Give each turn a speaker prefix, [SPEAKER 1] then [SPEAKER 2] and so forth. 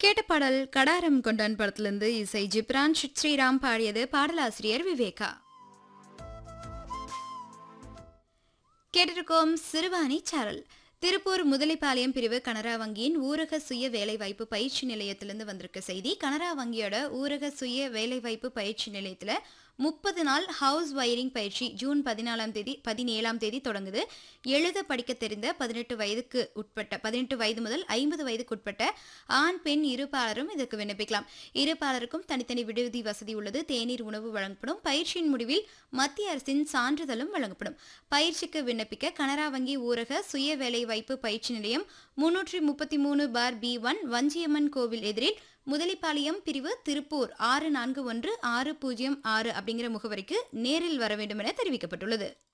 [SPEAKER 1] கேட்ட பாடல் கடாரம் கொண்டான் படத்திலிருந்து இசை ஜிப்ரான் ஸ்ரீராம் பாடியது பாடலாசிரியர் விவேகா கேட்டிருக்கோம் சிறுவாணி சாரல் திருப்பூர் முதலிப்பாளையம் பிரிவு கனரா வங்கியின் ஊரக சுய வேலைவாய்ப்பு பயிற்சி நிலையத்திலிருந்து வந்திருக்க செய்தி கனரா வங்கியோட ஊரக சுய வேலைவாய்ப்பு பயிற்சி நிலையத்தில் முப்பது நாள் ஹவுஸ் வயரிங் பயிற்சி ஜூன் பதினாலாம் தேதி பதினேழாம் தேதி தொடங்குது எழுத படிக்க தெரிந்த பதினெட்டு வயதுக்கு உட்பட்ட பதினெட்டு வயது முதல் ஐம்பது வயதுக்கு உட்பட்ட ஆண் பெண் இருப்பாளரும் இதற்கு விண்ணப்பிக்கலாம் இருப்பாளருக்கும் தனித்தனி விடுதி வசதி உள்ளது தேநீர் உணவு வழங்கப்படும் பயிற்சியின் முடிவில் மத்திய அரசின் சான்றிதழும் வழங்கப்படும் பயிற்சிக்கு விண்ணப்பிக்க கனரா வங்கி ஊரக சுய வேலைவாய்ப்பு பயிற்சி நிலையம் முன்னூற்றி முப்பத்தி மூணு பார் பி ஒன் வஞ்சியம்மன் கோவில் எதிரில் முதலிப்பாளையம் பிரிவு திருப்பூர் ஆறு நான்கு ஒன்று ஆறு பூஜ்ஜியம் ஆறு அப்படிங்கிற முகவரிக்கு நேரில் வர வேண்டும் என தெரிவிக்கப்பட்டுள்ளது